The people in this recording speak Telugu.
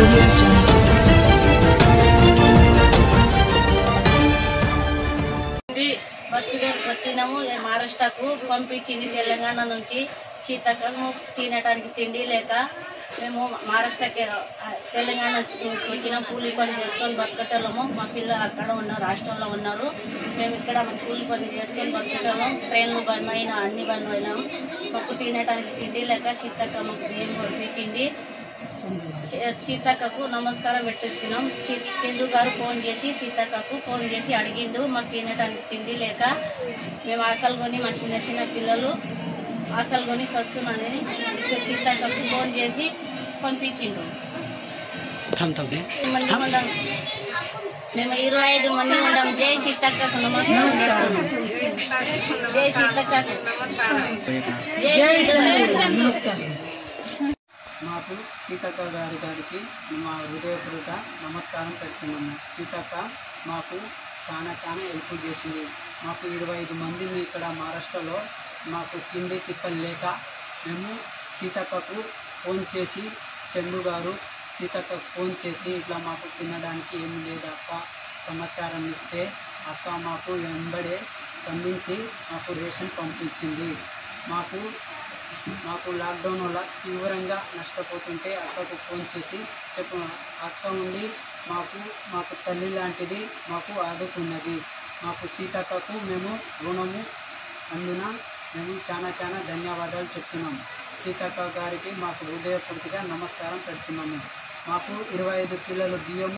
బతుకుదేరికి వచ్చినాము ఏ మహారాష్ట్రకు పంపించింది తెలంగాణ నుంచి సీతకము తినటానికి తిండి లేక మేము మహారాష్ట్రకి ఆ, తెలంగాణ నుంచి వచ్చిన కూలి పని చేసుకొని బతకటోళ్ళము మా పిల్లలు అక్కడ ఉన్నారు రాష్ట్రంలో ఉన్నారు మేము ఇక్కడ కూలి పని చేసుకొని బతకటోళ్ళం ట్రైన్లు బంద్ అయినా అన్ని బంద్ అయినాము మాకు తినటానికి తిండి లేక సీతక్క మాకు బియ్యం పంపించింది సీ- సీతక్కకు నమస్కారం పెట్టుకున్నాం సీ- చందు గారు ఫోన్ చేసి సీతక్కకు ఫోన్ చేసి అడిగిండు మాకు తినడానికి తిండి లేక మేము ఆకలి కొని మా చిన్న చిన్న పిల్లలు ఆకలి కొని చస్తున్నానని ఇప్పుడు సీతక్కకు ఫోన్ చేసి పంపించిండు మంది ఉండం మేము ఇరవై ఐదు మంది ఉండం జై సీతక్కకు నమస్కారం పెడుతున్నాం జై సీతక్కకు జై సీతక్క మాకు సీతక్క గారి గారికి మా హృదయపూర్వక నమస్కారం పెడుతున్నాము సీతక్క మాకు చాలా చాలా హెల్ప్ చేసింది మాకు ఇరవై ఐదు మందిని ఇక్కడ మహారాష్ట్రలో మాకు తిండి తిప్పలు లేక మేము సీతక్కకు ఫోన్ చేసి చందు గారు సీతక్కకు ఫోన్ చేసి ఇట్లా మాకు తినడానికి ఏమి లేదు అక్క సమాచారం ఇస్తే అక్క మాకు వెంబడే స్పందించి మాకు రేషన్ పంపించింది మాకు మాకు లాక్డౌన్ వల్ల తీవ్రంగా నష్టపోతుంటే అక్కకు ఫోన్ చేసి చెప్పు అక్క ఉండి మాకు మాకు తల్లి లాంటిది మాకు ఆదుకున్నది మాకు సీతక్కకు మేము రుణము అందున మేము చాలా చాలా ధన్యవాదాలు చెప్తున్నాం సీతక్క గారికి మాకు హృదయపూర్తిగా నమస్కారం పెడుతున్నాము మాకు ఇరవై ఐదు కిలోల బియ్యం